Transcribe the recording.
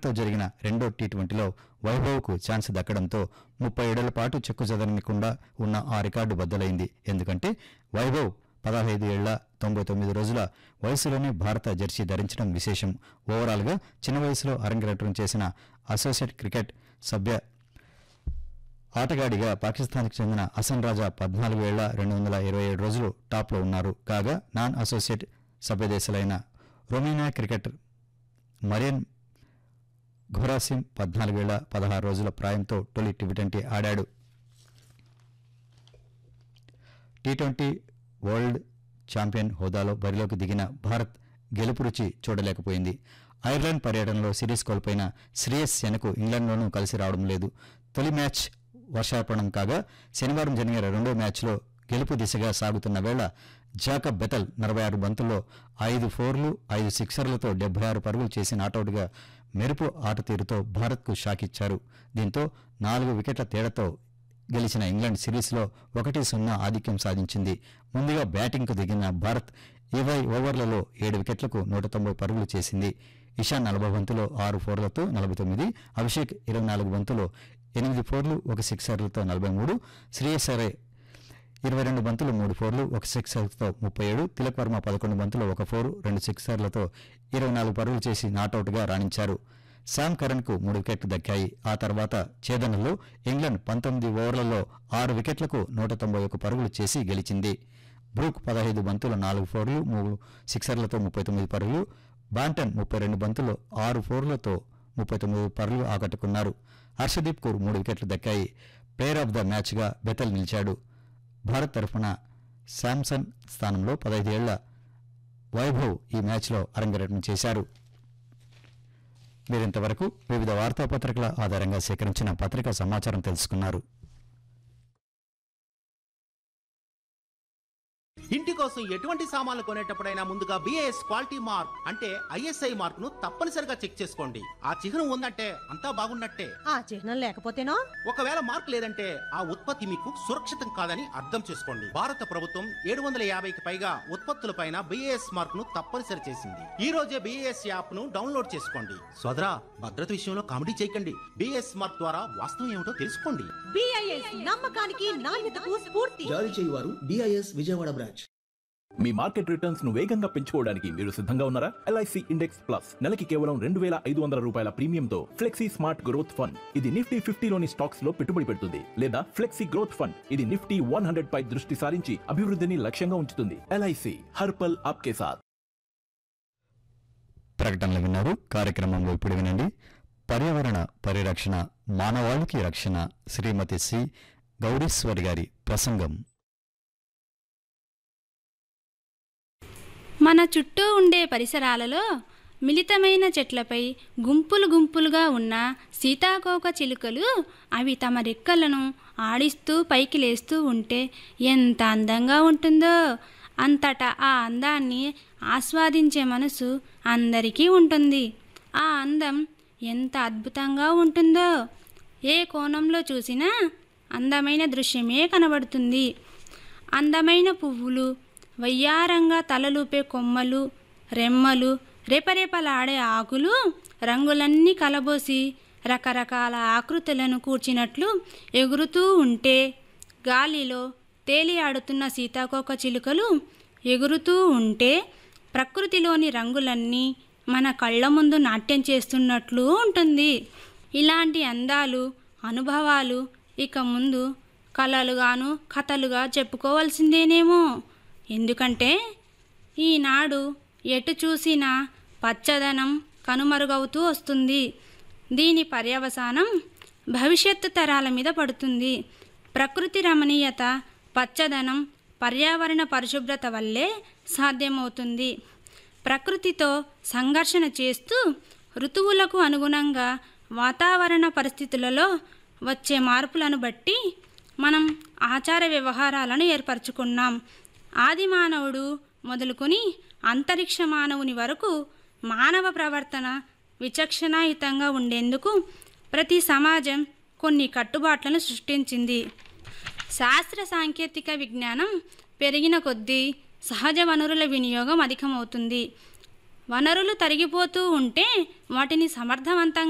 ఇంగ్లాండ్తో జరిగిన రెండో టీ ట్వంటీలో వైభవ్కు ఛాన్స్ దక్కడంతో ముప్పై ఏడేళ్ల పాటు చెక్కు చెదరనికుండా ఉన్న ఆ రికార్డు బద్దలైంది ఎందుకంటే వైభవ్ పదహైదు ఏళ్ల తొంభై తొమ్మిది రోజుల వయసులోనే భారత జెర్సీ ధరించడం విశేషం ఓవరాల్గా చిన్న వయసులో అరంగేట్రం చేసిన అసోసియేట్ క్రికెట్ సభ్య ఆటగాడిగా పాకిస్తాన్కి చెందిన హసన్ రాజా పద్నాలుగు ఏళ్ల రెండు వందల ఇరవై ఏడు రోజులు టాప్లో ఉన్నారు కాగా నాన్ అసోసియేట్ సభ్యదేశాలైన రొమేనియా క్రికెటర్ మరియన్ ఘోరాసిం పద్నాలుగేళ్ల పదహారు రోజుల ప్రాయంతో తొలి టీ ట్వంటీ ఆడాడు టీ ట్వంటీ వరల్డ్ ఛాంపియన్ హోదాలో బరిలోకి దిగిన భారత్ గెలుపు రుచి చూడలేకపోయింది ఐర్లాండ్ పర్యటనలో సిరీస్ కోల్పోయిన శ్రేయస్ సెనకు ఇంగ్లాండ్లోనూ కలిసి రావడం లేదు తొలి మ్యాచ్ వర్షాపణం కాగా శనివారం జరిగిన రెండో మ్యాచ్లో గెలుపు దిశగా సాగుతున్న వేళ జాకబ్ బెతల్ నలభై ఆరు బంతుల్లో ఐదు ఫోర్లు ఐదు సిక్సర్లతో డెబ్బై ఆరు పరుగులు చేసి నాటౌట్గా మెరుపు ఆట తీరుతో భారత్కు షాక్ ఇచ్చారు దీంతో నాలుగు వికెట్ల తేడాతో గెలిచిన ఇంగ్లాండ్ సిరీస్లో ఒకటి సున్నా ఆధిక్యం సాధించింది ముందుగా బ్యాటింగ్కు దిగిన భారత్ ఇరవై ఓవర్లలో ఏడు వికెట్లకు నూట తొంభై పరుగులు చేసింది ఇషాన్ నలభై బంతులో ఆరు ఫోర్లతో నలభై తొమ్మిది అభిషేక్ ఇరవై నాలుగు బంతులో ఎనిమిది ఫోర్లు ఒక సిక్సర్లతో నలభై మూడు శ్రేయసరే ఇరవై రెండు బంతులు మూడు ఫోర్లు ఒక సిక్సర్లతో ముప్పై ఏడు తిలక్ వర్మ పదకొండు బంతులు ఒక ఫోరు రెండు సిక్సర్లతో ఇరవై నాలుగు పరుగులు చేసి నాటౌట్గా రాణించారు శామ్ కరణ్కు మూడు వికెట్లు దక్కాయి ఆ తర్వాత ఛేదనలో ఇంగ్లాండ్ పంతొమ్మిది ఓవర్లలో ఆరు వికెట్లకు నూట తొంభై ఒక పరుగులు చేసి గెలిచింది బ్రూక్ పదహైదు బంతులు నాలుగు ఫోర్లు మూడు సిక్సర్లతో ముప్పై తొమ్మిది పరుగులు బాంటన్ ముప్పై రెండు బంతులు ఆరు ఫోర్లతో ముప్పై తొమ్మిది పరుగులు ఆకట్టుకున్నారు హర్షదీప్ కౌర్ మూడు వికెట్లు దక్కాయి ప్లేయర్ ఆఫ్ ద మ్యాచ్గా బెతల్ నిలిచాడు భారత్ తరఫున శాంసన్ స్థానంలో పదహైదేళ్ల వైభవ్ ఈ మ్యాచ్లో అరంగేట్రం చేశారు మీరింతవరకు వివిధ వార్తాపత్రికల ఆధారంగా సేకరించిన పత్రికా సమాచారం తెలుసుకున్నారు ఇంటి కోసం ఎటువంటి సామాన్లు కొనేటప్పుడైనా ముందుగా బిఏఎస్ క్వాలిటీ మార్క్ అంటే ఐఎస్ఐ మార్క్ ను తప్పనిసరిగా చెక్ చేసుకోండి ఆ చిహ్నం ఉందంటే అంతా బాగున్నట్టే ఆ చిహ్నం లేకపోతేనో ఒకవేళ మార్క్ లేదంటే ఆ ఉత్పత్తి మీకు సురక్షితం కాదని అర్థం చేసుకోండి భారత ప్రభుత్వం ఏడు వందల యాభైకి పైగా ఉత్పత్తులపైన బిఏఎస్ మార్క్ ను తప్పనిసరి చేసింది ఈ రోజే బిఏఎస్ యాప్ ను డౌన్లోడ్ చేసుకోండి సోదరా భద్రత విషయంలో కామెడీ చేయకండి బిఏఎస్ మార్క్ ద్వారా వాస్తవం ఏమిటో తెలుసుకోండి బిఐఎస్ నమ్మకానికి నాణ్యతకు స్ఫూర్తి జారీ చేయువారు డిఐఎస్ విజయవాడ బ్రాంచ్ మీ మార్కెట్ రిటర్న్స్ ను వేగంగా పెంచుకోవడానికి మీరు సిద్ధంగా ఉన్నారా ఎల్ఐసి ఇండెక్స్ ప్లస్ నెలకి కేవలం రెండు వేల ఐదు వందల రూపాయల ప్రీమియంతో ఫ్లెక్సీ స్మార్ట్ గ్రోత్ ఫండ్ ఇది నిఫ్టీ ఫిఫ్టీలోని స్టాక్స్ లో పెట్టుబడి పెడుతుంది లేదా ఫ్లెక్సీ గ్రోత్ ఫండ్ ఇది నిఫ్టీ వన్ హండ్రెడ్ పై దృష్టి సారించి అభివృద్ధిని లక్ష్యంగా ఉంచుతుంది ఎల్ఐసి హర్పల్ ఆప్కే సాత్ ప్రకటనలు విన్నారు కార్యక్రమంలో ఇప్పుడు వినండి పర్యావరణ పరిరక్షణ మానవాళికి రక్షణ శ్రీమతి సి గౌరీశ్వరి గారి ప్రసంగం మన చుట్టూ ఉండే పరిసరాలలో మిళితమైన చెట్లపై గుంపులు గుంపులుగా ఉన్న సీతాకోక చిలుకలు అవి తమ రెక్కలను ఆడిస్తూ పైకి లేస్తూ ఉంటే ఎంత అందంగా ఉంటుందో అంతటా ఆ అందాన్ని ఆస్వాదించే మనసు అందరికీ ఉంటుంది ఆ అందం ఎంత అద్భుతంగా ఉంటుందో ఏ కోణంలో చూసినా అందమైన దృశ్యమే కనబడుతుంది అందమైన పువ్వులు వయ్యారంగా తలలూపే కొమ్మలు రెమ్మలు రెపరెపలాడే ఆకులు రంగులన్నీ కలబోసి రకరకాల ఆకృతులను కూర్చినట్లు ఎగురుతూ ఉంటే గాలిలో తేలియాడుతున్న సీతాకోక చిలుకలు ఎగురుతూ ఉంటే ప్రకృతిలోని రంగులన్నీ మన కళ్ళ ముందు నాట్యం చేస్తున్నట్లు ఉంటుంది ఇలాంటి అందాలు అనుభవాలు ఇక ముందు కళలుగాను కథలుగా చెప్పుకోవాల్సిందేనేమో ఎందుకంటే ఈనాడు ఎటు చూసినా పచ్చదనం కనుమరుగవుతూ వస్తుంది దీని పర్యవసానం భవిష్యత్తు తరాల మీద పడుతుంది ప్రకృతి రమణీయత పచ్చదనం పర్యావరణ పరిశుభ్రత వల్లే సాధ్యమవుతుంది ప్రకృతితో సంఘర్షణ చేస్తూ ఋతువులకు అనుగుణంగా వాతావరణ పరిస్థితులలో వచ్చే మార్పులను బట్టి మనం ఆచార వ్యవహారాలను ఏర్పరచుకున్నాం ఆది మానవుడు మొదలుకొని అంతరిక్ష మానవుని వరకు మానవ ప్రవర్తన విచక్షణాయుతంగా ఉండేందుకు ప్రతి సమాజం కొన్ని కట్టుబాట్లను సృష్టించింది శాస్త్ర సాంకేతిక విజ్ఞానం పెరిగిన కొద్దీ సహజ వనరుల వినియోగం అధికమవుతుంది వనరులు తరిగిపోతూ ఉంటే వాటిని సమర్థవంతంగా